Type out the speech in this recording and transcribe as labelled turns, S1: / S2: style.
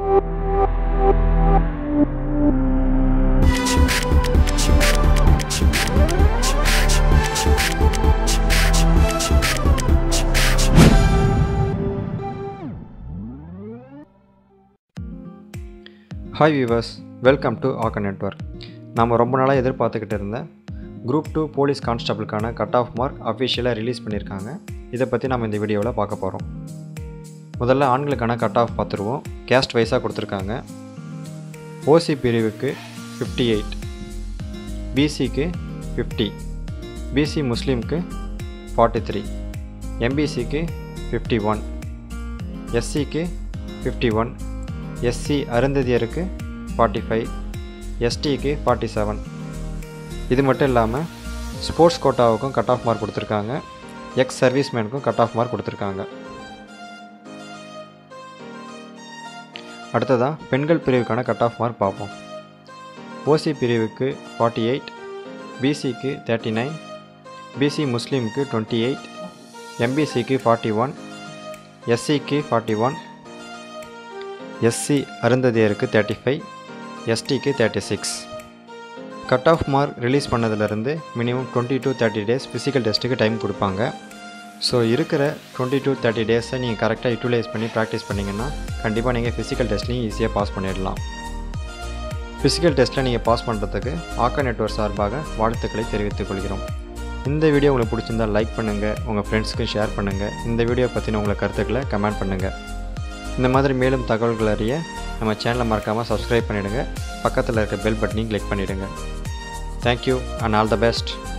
S1: hi viewers welcome to ஆக்க network நாம் ரொம்ப நாளாக எதிர்பார்த்துக்கிட்டு இருந்த குரூப் டூ போலீஸ் கான்ஸ்டபிளுக்கான கட் ஆஃப் மார்க் அஃபிஷியலாக ரிலீஸ் பண்ணியிருக்காங்க இதை பற்றி நம்ம இந்த வீடியோவில் பார்க்க போகிறோம் முதல்ல ஆண்களுக்கான கட் ஆஃப் பார்த்துருவோம் கேஸ்ட் வைஸாக கொடுத்துருக்காங்க ஓசி பிரிவுக்கு ஃபிஃப்டி எயிட் பிசிக்கு ஃபிஃப்டி பிசி முஸ்லீம்க்கு ஃபார்ட்டி த்ரீ எம்பிசிக்கு ஃபிஃப்டி ஒன் எஸ்சிக்கு ஃபிஃப்டி ஒன் எஸ்சி அருந்ததியருக்கு ஃபார்ட்டி ஃபைவ் எஸ்டிக்கு ஃபார்ட்டி செவன் இது மட்டும் இல்லாமல் ஸ்போர்ட்ஸ் கோட்டாவுக்கும் கட் ஆஃப் மார்க் கொடுத்துருக்காங்க எக்ஸ் சர்வீஸ்மேனுக்கும் கட் ஆஃப் மார்க் கொடுத்துருக்காங்க அடுத்ததாக பெண்கள் பிரிவுக்கான கட் ஆஃப் மார்க் பார்ப்போம் ஓசி பிரிவுக்கு ஃபார்ட்டி எயிட் பிசிக்கு தேர்ட்டி நைன் பிசி முஸ்லீமுக்கு டுவெண்ட்டி எயிட் எம்பிசிக்கு ஃபார்ட்டி ஒன் எஸ்சிக்கு ஃபார்ட்டி ஒன் எஸ்சி அருந்ததியருக்கு தேர்ட்டி ஃபைவ் எஸ்டிக்கு thirty six cut off mark release பண்ணதுலேருந்து minimum twenty to thirty days physical டெஸ்ட்டுக்கு டைம் கொடுப்பாங்க ஸோ இருக்கிற டுவெண்ட்டி டு தேர்ட்டி டேஸை நீங்கள் கரெக்டாக யூட்டிலைஸ் பண்ணி ப்ராக்டிஸ் பண்ணிங்கன்னா கண்டிப்பாக நீங்கள் ஃபிசிக்கல் டெஸ்ட்லையும் ஈஸியாக பாஸ் பண்ணிடலாம் ஃபிசிக்கல் டெஸ்ட்டில் நீங்கள் பாஸ் பண்ணுறதுக்கு ஆக்கா நெட்ஒர்க் சார்பாக வாழ்த்துக்களை தெரிவித்துக் கொள்கிறோம் இந்த வீடியோ உங்களுக்கு பிடிச்சிருந்தால் லைக் பண்ணுங்கள் உங்கள் ஃப்ரெண்ட்ஸ்க்கு ஷேர் பண்ணுங்கள் இந்த வீடியோ பற்றின உங்களை கருத்துக்களை கமெண்ட் பண்ணுங்கள் இந்த மாதிரி மேலும் தகவல்கள் அறிய நம்ம சேனலை மறக்காமல் சப்ஸ்கிரைப் பண்ணிவிடுங்க பக்கத்தில் இருக்க பெல் பட்டனையும் கிளிக் பண்ணிவிடுங்க thank you and all the best